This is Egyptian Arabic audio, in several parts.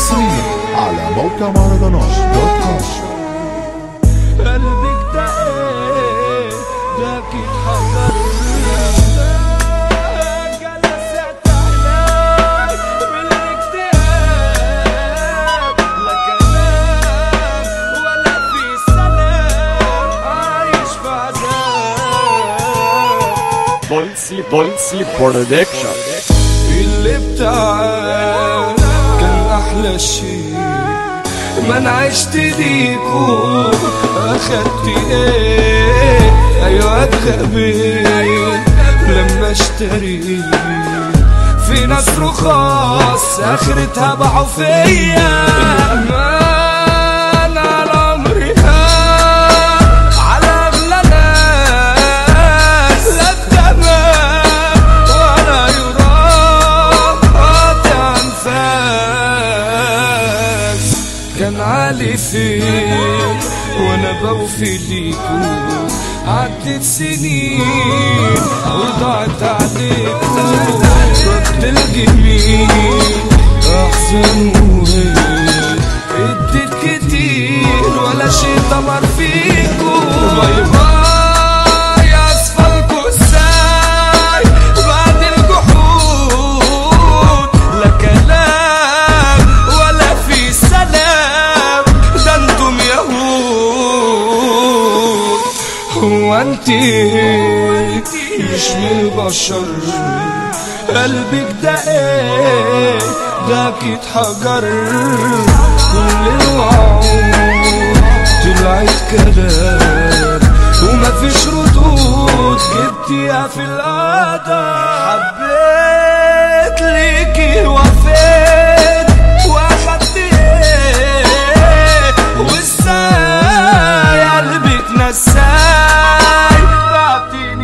حصريا على موقع مهرجانات دوت كوم قلبك ده ايه ده اكيد حضر جلسات علاج بالاكتئاب لا كلام ولا في سلام عايش في عذاب بولسي بولسي برودكشن اللي بتاعك كان احلى شيء ما انا عشت ليكو اخدت ايه ايوه اتغبيت لما اشتريت في ناس رخاص اخرتها باعوا فيا امان على عمري هان على اغلى ناس لا التمام ولا يرام قاطع انفاس كان عالي فين وانا بوفي ليكو عدت سنين وضاعت عليكو رد الجميل احزن وهيك اديت كتير ولا شي طمر فيكو باي باي اصفالكو ازاي بعد الجحود لا كلام ولا في سلام ده انتم يهود هو انتي مش من البشر قلبك ده ايه ده اكيد حجر كل الوعود طلعت كلام ومفيش ردود جبتيها في القدر حبيت ليكي وفيت واخدت ايه وازاي قلبك نساي بعتيني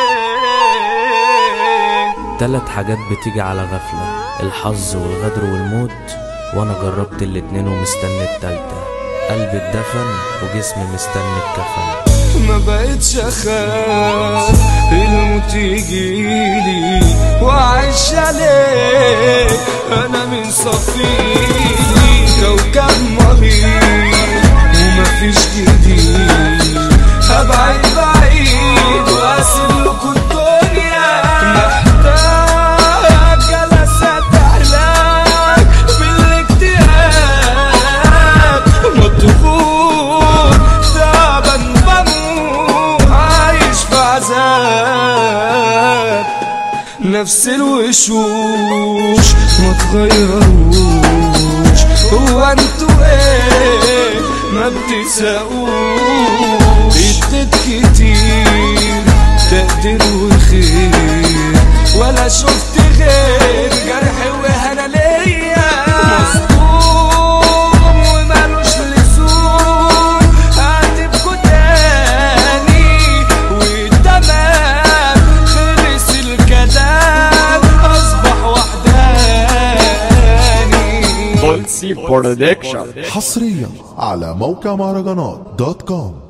ليه تلات حاجات بتيجي على غفلة الحظ والغدر والموت وانا جربت الاتنين ومستني التالتة قلبي اتدفن وجسمي مستني الكفن ما بقتش اخاف الموت يجيلي واعيش عليه انا من صفيلي كوكب مريض ومفيش جديد هبعد بعيد واسيب لكم الدنيا محتاج جلسات علاج بالاكتئاب مضغوط تعبان بموت عايش في عذاب نفس الوشوش ما تغيروش هو انتوا ايه ما بتساقوش اديت كتير تقدير وخير ولا شفت غير جرح وهنا ليا مصدوم ومالوش لزوم هتبكوا تاني والتمام خلص الكلام اصبح وحداني بولسي برودكشن حصريا على موقع مهرجانات دوت كوم